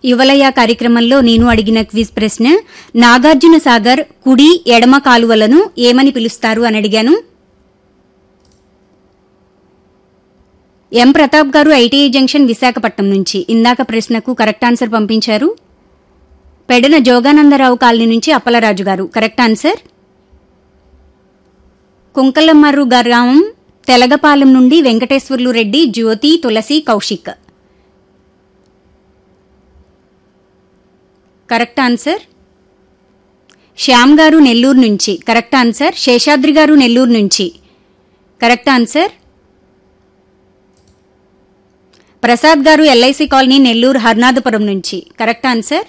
యువలయ కార్యక్రమంలో నేను అడిగిన క్విజ్ ప్రశ్న నాగార్జున సాగర్ కుడి ఎడమ కాలువలను ఏమని పిలుస్తారు అని అడిగాను ఎం ప్రతాప్ గారు ఐటీఐ జంక్షన్ విశాఖపట్నం నుంచి ఇందాక ప్రశ్నకు కరెక్ట్ ఆన్సర్ పంపించారు పెడన జోగానందరావు కాలనీ నుంచి అప్పలరాజు గారు కరెక్ట్ ఆన్సర్ కుంకలమర్రు గ్రామం తెలగపాలెం నుండి వెంకటేశ్వర్లు రెడ్డి జ్యోతి తులసి కౌశిక్ కరెక్ట్ ఆన్సర్ శ్యామ్ గారు నెల్లూరు నుంచి కరెక్ట్ ఆన్సర్ శేషాద్రి గారు నెల్లూరు నుంచి కరెక్ట్ ఆన్సర్ ప్రసాద్ గారు ఎల్ఐసి కాలనీ నెల్లూరు హర్నాథపురం నుంచి కరెక్ట్ ఆన్సర్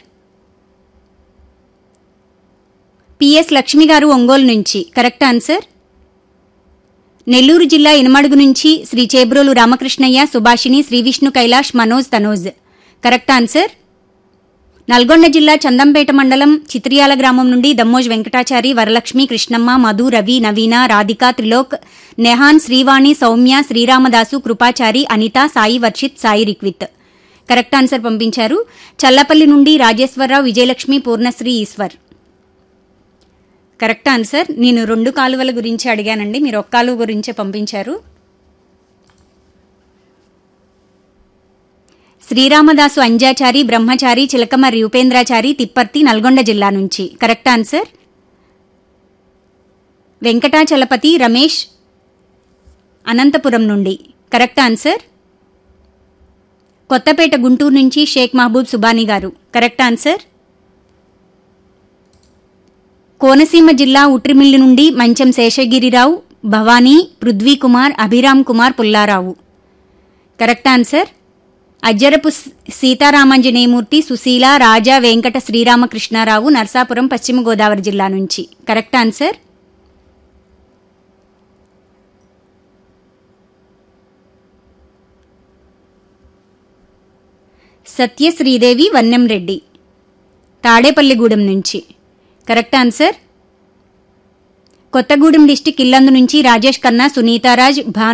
పిఎస్ లక్ష్మి గారు ఒంగోలు నుంచి కరెక్ట్ ఆన్సర్ నెల్లూరు జిల్లా ఇనమడుగు నుంచి శ్రీ చేబ్రోలు రామకృష్ణయ్య సుభాషిణి శ్రీ విష్ణు కైలాష్ మనోజ్ తనోజ్ కరెక్ట్ ఆన్సర్ నల్గొండ జిల్లా చందంపేట మండలం చిత్రియాల గ్రామం నుండి దమ్మోజ్ వెంకటాచారి వరలక్ష్మి కృష్ణమ్మ మధు రవి నవీన రాధిక త్రిలోక్ నెహాన్ శ్రీవాణి సౌమ్య శ్రీరామదాసు కృపాచారి అనిత సాయి వర్షిత్ సాయి రిక్విత్ కరెక్ట్ ఆన్సర్ పంపించారు చల్లపల్లి నుండి రాజేశ్వరరావు విజయలక్ష్మి పూర్ణశ్రీ ఈశ్వర్ కరెక్ట్ ఆన్సర్ నేను రెండు కాలువల గురించి అడిగానండి మీరు ఒక్క కాలువ గురించే పంపించారు శ్రీరామదాసు అంజాచారి బ్రహ్మచారి చిలకమర్రి ఉపేంద్రాచారి తిప్పర్తి నల్గొండ జిల్లా నుంచి కరెక్ట్ ఆన్సర్ వెంకటాచలపతి రమేష్ అనంతపురం నుండి కరెక్ట్ ఆన్సర్ కొత్తపేట గుంటూరు నుంచి షేక్ మహబూబ్ సుబానీ గారు కరెక్ట్ ఆన్సర్ కోనసీమ జిల్లా ఉట్రిమిల్లి నుండి మంచం శేషగిరిరావు భవానీ పృథ్వీ కుమార్ అభిరామ్ కుమార్ పుల్లారావు కరెక్ట్ ఆన్సర్ అజ్జరపు సీతారామాంజనేయమూర్తి సుశీల రాజా వెంకట శ్రీరామకృష్ణారావు నర్సాపురం పశ్చిమ గోదావరి జిల్లా నుంచి కరెక్ట్ ఆన్సర్ సత్య శ్రీదేవి వన్నెంరెడ్డి తాడేపల్లిగూడెం నుంచి correct answer Kothagudem district Yellandu నుంచి రాజేష్ ఖన్నా సునీతారాజ్ భాను